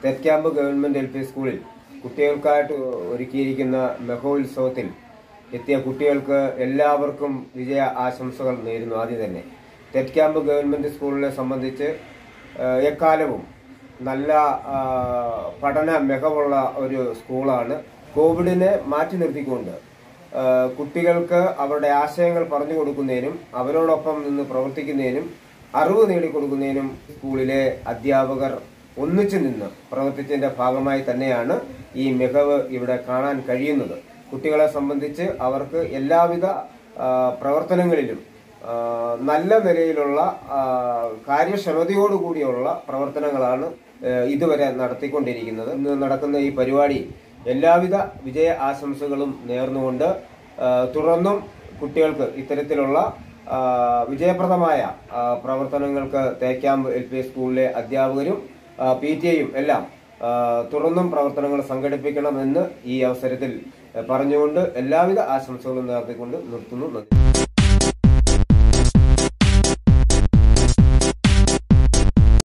തെറ്റ്ക്യാമ്പ് government L P സ്കൂളിൽ കുട്ടികൾക്കായിട്ട് ഒരുക്കിയിരിക്കുന്ന മഹോത്സവത്തിൽ എത്തിയ കുട്ടികൾക്ക് എല്ലാവർക്കും വിജയ ആശംസകൾ നേരുന്നു ആദ്യം തന്നെ തെറ്റ്ക്യാമ്പ് ഗവൺമെന്റ് സ്കൂളിനെ സംബന്ധിച്ച് ആ, എക്കാലവും നല്ല ആ, പഠന മികവുള്ള ഒരു സ്കൂളാണ് കോവിഡിനെ മാറ്റി നിർത്തിക്കൊണ്ട് ആ, കുട്ടികൾക്ക് അവരുടെ ആശയങ്ങൾ പറഞ്ഞു കൊടുക്കുന്നതിനും അവരോടൊപ്പം നിന്ന് പ്രവർത്തിക്കുന്നതിനും അറിവ് നേടിക്കൊടുക്കുന്നതിനും സ്കൂളിലെ അധ്യാപകർ ഒന്നിച്ചു നിന്ന് പ്രവർത്തിച്ചതിന്റെ ഭാഗമായി തന്നെയാണ് ഈ മികവ് ഇവിടെ കാണാൻ കഴിയുന്നത് കുട്ടികളെ സംബന്ധിച്ച് അവർക്ക് എല്ലാവിധ ആ, പ്രവർത്തനങ്ങളിലും ആ, നല്ല നിലയിലുള്ള ആ, കാര്യക്ഷമതയോടുകൂടിയുള്ള പ്രവർത്തനങ്ങളാണ് ആ, ഇതുവരെ നടത്തിക്കൊണ്ടിരിക്കുന്നത് ഇന്ന് നടക്കുന്ന ഈ പരിപാടി എല്ലാവിധ വിജയ ആശംസകളും നേർന്നുകൊണ്ട് ആ, തുടർന്നും കുട്ടികൾക്ക് ഇത്തരത്തിലുള്ള ആ, വിജയപ്രദമായ ആ, പ്രവർത്തനങ്ങൾക്ക് തേക്കാമ്പ് എൽ പി സ്കൂളിലെ അധ്യാപകരും പി ടി എയും എല്ലാം ആ, തുടർന്നും പ്രവർത്തനങ്ങൾ സംഘടിപ്പിക്കണമെന്ന് ഈ അവസരത്തിൽ പറഞ്ഞുകൊണ്ട് എല്ലാവിധ ആശംസകളും നേർത്തിക്കൊണ്ട് നിർത്തുന്നു നന്ദി